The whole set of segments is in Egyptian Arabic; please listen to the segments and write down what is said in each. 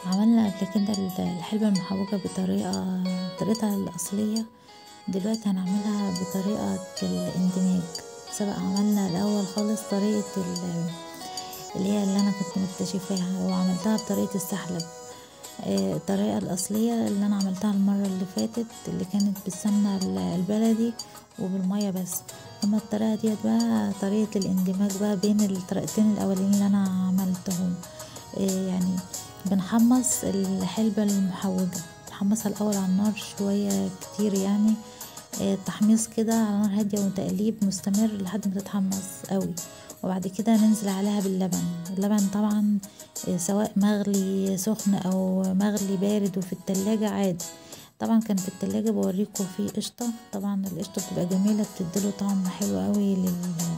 عملنا قبل كده الحلبة المحوجة بطريقة طريقتها الأصلية دلوقتي هنعملها بطريقة الاندماج سبق عملنا الأول خالص طريقة اللي هي اللي أنا كنت مكتشفاها وعملتها بطريقة السحلب الطريقة الأصلية اللي أنا عملتها المرة اللي فاتت اللي كانت بالسمنة البلدي وبالمية بس أما الطريقة ديت بقى طريقة الاندماج بقى بين الطريقتين الأولين اللي أنا عملتهم يعني بنحمص الحلبة المحوجة نحمصها الأول على النار شوية كتير يعني تحميص كده على نار هادية وتقليب مستمر لحد ما تتحمص قوي وبعد كده ننزل عليها باللبن اللبن طبعا سواء مغلي سخن او مغلي بارد وفي التلاجة عادي طبعا كان في التلاجة بوريكم فيه قشطة طبعا القشطة بتبقى جميلة بتديله طعم حلو قوي لل...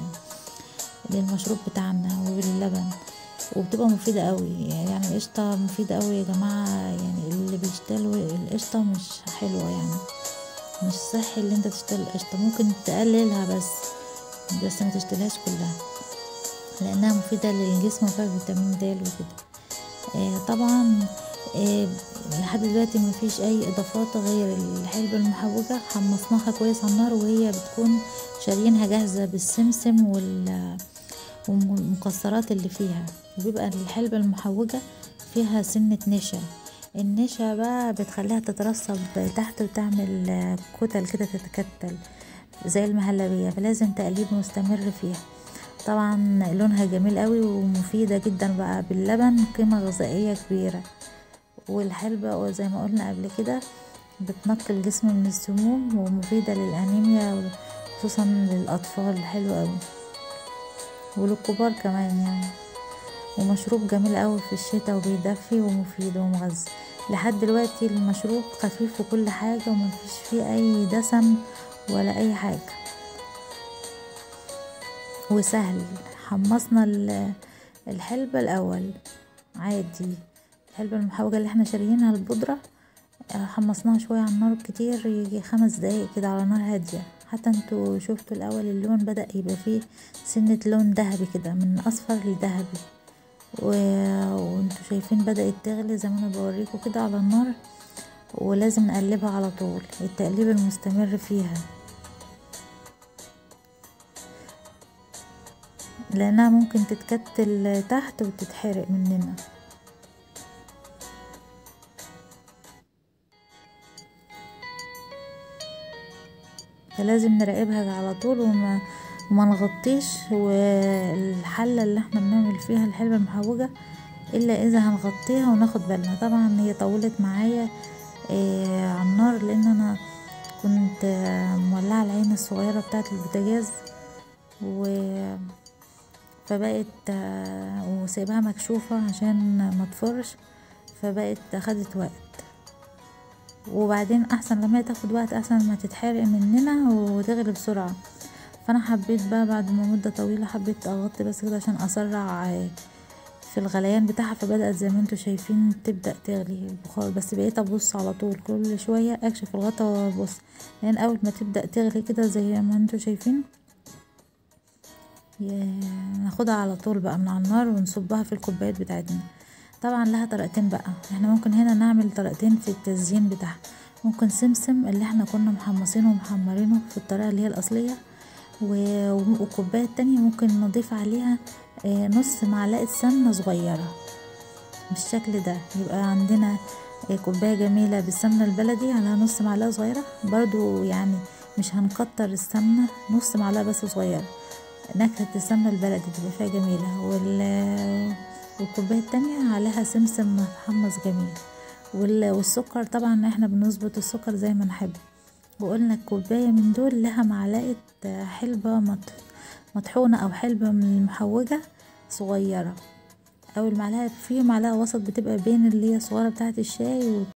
للمشروب بتاعنا وللبن وبتبقى مفيدة قوي يعني القشطة مفيدة قوي يا جماعة يعني اللي بيشتروا القشطة مش حلوة يعني مش صحي اللي انت تشتري القشطة ممكن تقللها بس بس ما تشتريهاش كلها لانها مفيدة للجسم وفيها فيتامين د وكده آه طبعا آه لحد دلوقتي مفيش اي اضافات غير الحلبة المحوجة حمصناها كويس على النار وهي بتكون شاريينها جاهزة بالسمسم وال والمكسرات اللي فيها وبيبقى الحلبة المحوجة فيها سنة نشا النشا بقى بتخليها تترسب تحت وتعمل كتل كده تتكتل زي المهلبية فلازم تقليب مستمر فيها طبعا لونها جميل قوي ومفيدة جدا بقى باللبن قيمة غذائية كبيرة والحلبة زي ما قلنا قبل كده بتنقي الجسم من السموم ومفيدة للأنيميا خصوصا للأطفال حلوة قوي وللكبار كمان يعني ومشروب جميل قوي في الشتاء وبيدفي ومفيد ومغذي لحد دلوقتي المشروب خفيف وكل حاجة ومفيش فيه أي دسم ولا أي حاجة وسهل حمصنا الحلبة الأول عادي الحلبة المحوجة اللي احنا شاريينها البودرة حمصناها شوية على النار كتير يجي خمس دقايق كده على نار هادية حتى انتوا شفتوا الأول اللون بدأ يبقى فيه سنة لون ذهبي كده من أصفر لذهبي و... وانتوا شايفين بدأت تغلي زي ما انا بوريكم كده على النار ولازم نقلبها على طول التقليب المستمر فيها لانها ممكن تتكتل تحت وتتحرق مننا فلازم نراقبها على طول وما وما نغطيش والحله اللي احنا بنعمل فيها الحلبة المحوجة الا اذا هنغطيها وناخد بالنا طبعا هي طولت معايا إيه على النار لان انا كنت مولعه العين الصغيره بتاعه البوتاجاز و فبقت وسايباها مكشوفة عشان ما تفرش فبقت اخدت وقت وبعدين احسن لما تاخد وقت احسن ما تتحرق مننا وتغلي بسرعة فانا حبيت بقى بعد ما مدة طويلة حبيت اغطي بس كده عشان اسرع في الغليان بتاعها فبدأت زي ما انتوا شايفين تبدأ تغلي البخار بس بقيت ابص على طول كل شوية اكشف الغطا وابص لان اول ما تبدأ تغلي كده زي ما انتوا شايفين ناخدها على طول بقى من على النار ونصبها في الكوبايات بتاعتنا طبعا لها طريقتين بقى احنا ممكن هنا نعمل طريقتين في التزيين بتاعها ممكن سمسم اللي احنا كنا محمصينه ومحمرينه في الطريقة اللي هي الأصلية والكوباية التانية ممكن نضيف عليها نص معلقة سمنة صغيرة بالشكل ده يبقى عندنا كوباية جميلة بالسمنة البلدي على نص معلقة صغيرة برضو يعني مش هنكتر السمنة نص معلقة بس صغيرة نكهة السمنة البلدي تبقى فيها جميلة وال... والكوباية التانية عليها سمسم محمص جميل وال... والسكر طبعا احنا بنظبط السكر زي ما نحب وقلنا الكوباية من دول لها معلقة حلبة مطحونة أو حلبة من المحوجة صغيرة أو المعلقة في معلقة وسط بتبقى بين اللي هي صغيرة بتاعة الشاي